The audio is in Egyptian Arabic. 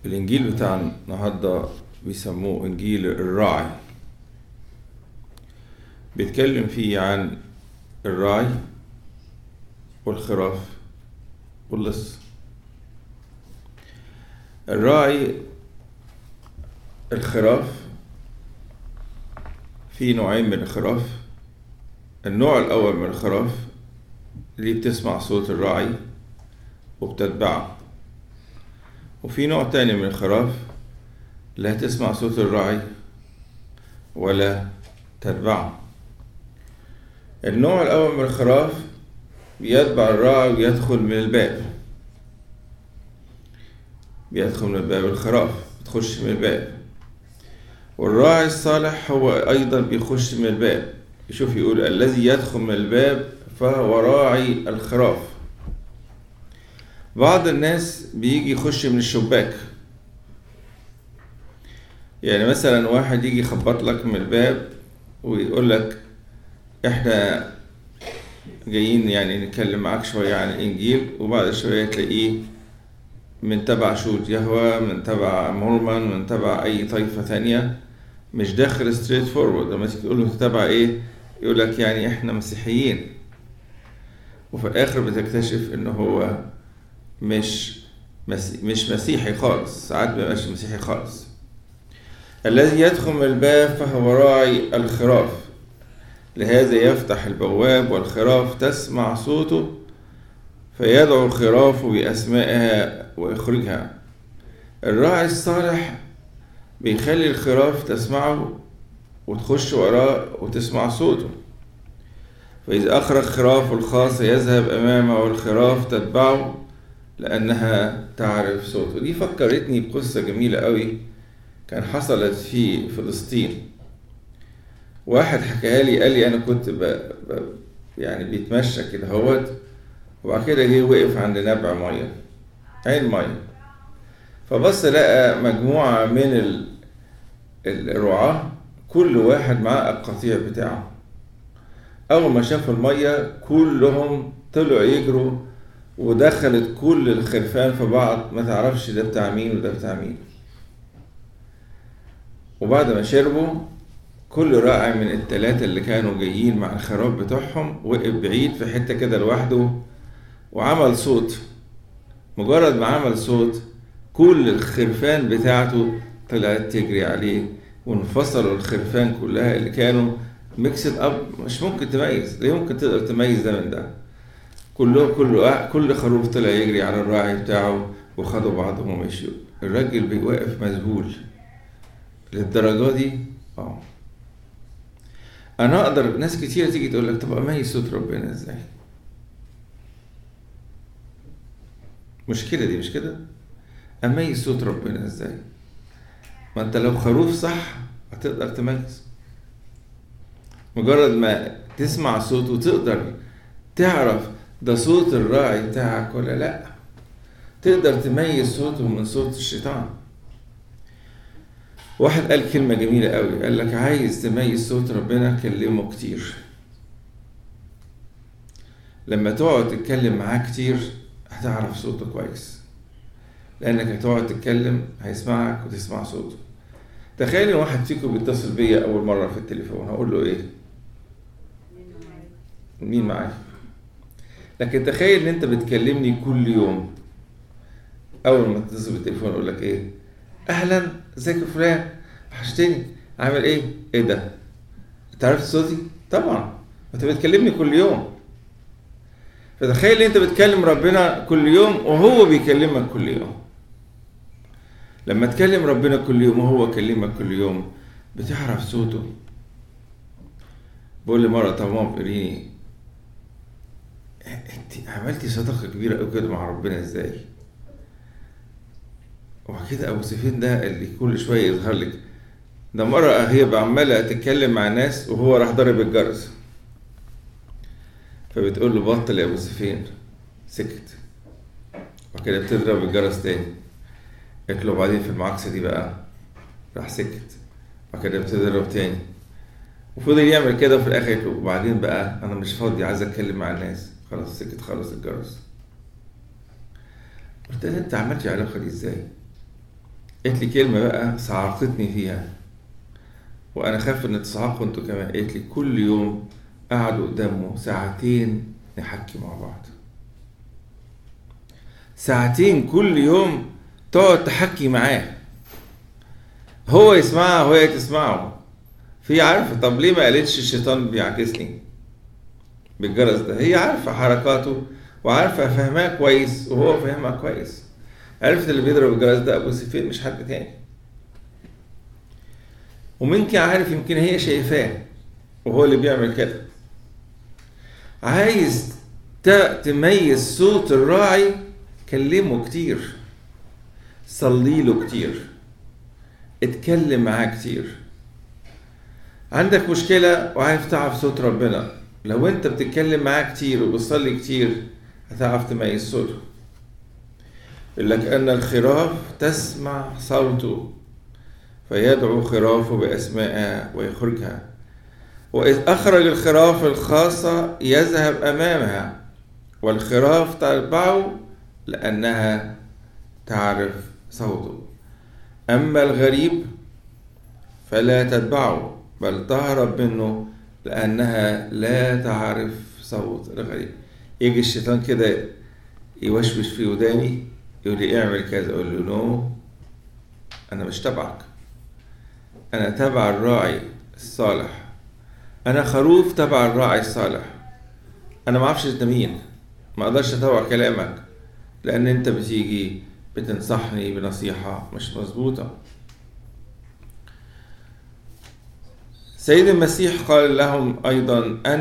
الإنجيل بتاع النهاردة بيسموه إنجيل الراعي بيتكلم فيه عن الراعي والخراف واللص الراعي الخراف في نوعين من الخراف النوع الأول من الخراف اللي بتسمع صوت الراعي وبتتبعه وفي نوع تاني من الخراف لا تسمع صوت الراعي ولا تتبعه النوع الأول من الخراف بيتبع الراعي ويدخل من الباب بيدخل من الباب الخراف بتخش من الباب والراعي الصالح هو أيضا بيخش من الباب يشوف يقول الذي يدخل من الباب فهو راعي الخراف بعض الناس بيجي يخش من الشباك يعني مثلا واحد يجي يخبط لك من الباب ويقول لك احنا جايين يعني نتكلم معاك شوية عن الإنجيل وبعد شوية تلاقيه من تبع شوت يهوى من تبع مورمان من تبع أي طائفة تانية مش داخل ستريت فورورد لما تيجي تقول له تبع إيه يقول لك يعني إحنا مسيحيين وفي الآخر بتكتشف إن هو مش مسي مش مسيحي خالص ساعات مبقاش مسيحي خالص الذي يدخل من الباب فهو راعي الخراف لهذا يفتح البواب والخراف تسمع صوته فيدعو الخراف بأسمائها ويخرجها الراعي الصالح بيخلي الخراف تسمعه وتخش وراه وتسمع صوته فإذا أخرج خراف الخاص يذهب أمامه والخراف تتبعه لأنها تعرف صوته دي فكرتني بقصة جميلة قوي كان حصلت في فلسطين واحد حكاها لي قال لي أنا كنت ب... ب... يعني بيتمشى كده هوت وبعد كده جه وقف عند نبع مية عين مية فبص لقى مجموعة من ال... الرعاة كل واحد معاه القطيع بتاعه أول ما شافوا المية كلهم طلعوا يجروا ودخلت كل الخرفان في بعض ما تعرفش ده بتاع مين وده بتاع مين وبعد ما شربوا كل راعي من التلاتة اللي كانوا جايين مع الخراف بتوعهم وقف بعيد في حتة كده لوحده وعمل صوت مجرد ما عمل صوت كل الخرفان بتاعته طلعت تجري عليه وانفصلوا الخرفان كلها اللي كانوا ميكسد اب مش ممكن تميز لا يمكن تقدر تميز ده من ده كله كله كل خروف طلع يجري على الراعي بتاعه وخدوا بعضهم ومشيوا الراجل بيوقف مذهول للدرجه دي اه انا اقدر ناس كتير تيجي تقول لك طب اميز صوت ربنا ازاي مشكله دي مش كده اميز صوت ربنا ازاي ما انت لو خروف صح هتقدر تميز مجرد ما تسمع صوته تقدر تعرف ده صوت الراعي بتاعك ولا لا تقدر تميز صوته من صوت الشيطان واحد قال كلمة جميلة قوي قال لك عايز تميز صوت ربنا كلمه كتير لما تقعد تتكلم معاه كتير هتعرف صوته كويس لأنك هتقعد تتكلم هيسمعك وتسمع صوته تخيل ان واحد فيكم بيتصل بيا أول مرة في التليفون هقول له إيه؟ مين معايا؟ لكن تخيل ان انت بتكلمني كل يوم اول ما تتصل بالتليفون اقول لك ايه اهلا ازيك يا فلان وحشتني عامل ايه ايه ده انت عرفت صوتي طبعا انت بتكلمني كل يوم فتخيل ان انت بتكلم ربنا كل يوم وهو بيكلمك كل يوم لما تكلم ربنا كل يوم وهو كلمك كل يوم بتعرف صوته بقول لي مره طب ماما قوليني انت عملتي صداقه كبيره قوي كده مع ربنا ازاي وبعد كده ابو سفين ده اللي كل شويه يظهر لك ده مره هي عماله تتكلم مع ناس وهو راح ضرب الجرس فبتقول له بطل يا ابو سفين سكت وبعد كده بتضرب الجرس تاني قالت له بعدين في المعاكسه دي بقى راح سكت وبعد كده بتضرب تاني وفضل يعمل كده وفي الاخر قالت له وبعدين بقى انا مش فاضي عايز اتكلم مع الناس خلاص سكت خلص الجرس قلت لها انت عملت العلاقه دي ازاي قالت لي كلمة بقى صعقتني فيها وأنا خاف إن تصعقوا أنتوا كمان قالت لي كل يوم قعدوا قدامه ساعتين نحكي مع بعض ساعتين كل يوم تقعد تحكي معاه هو يسمعها وهي تسمعه في عارفة طب ليه ما قالتش الشيطان بيعكسني بالجرس ده هي عارفة حركاته وعارفة فهمها كويس وهو فهمها كويس عرفت اللي بيضرب الجرس ده أبو سيفين مش حد تاني وممكن عارف يمكن هي شايفاه وهو اللي بيعمل كده عايز تميز صوت الراعي كلمه كتير صلي له كتير اتكلم معاه كتير عندك مشكلة وعايز تعرف صوت ربنا لو انت بتتكلم معاه كتير وبتصلي كتير هتعرف تميز صوته يقول لك أن الخراف تسمع صوته فيدعو خرافه بأسمائها ويخرجها وإذ أخرج الخراف الخاصة يذهب أمامها والخراف تتبعه لأنها تعرف صوته أما الغريب فلا تتبعه بل تهرب منه لأنها لا تعرف صوت الغريب يجي الشيطان كده يوشوش في وداني يقول لي اعمل كذا اقول له نو انا مش تبعك انا تبع الراعي الصالح انا خروف تبع الراعي الصالح انا ما اعرفش انت مين ما اقدرش اتابع كلامك لان انت بتيجي بتنصحني بنصيحة مش مظبوطة سيد المسيح قال لهم أيضا أنا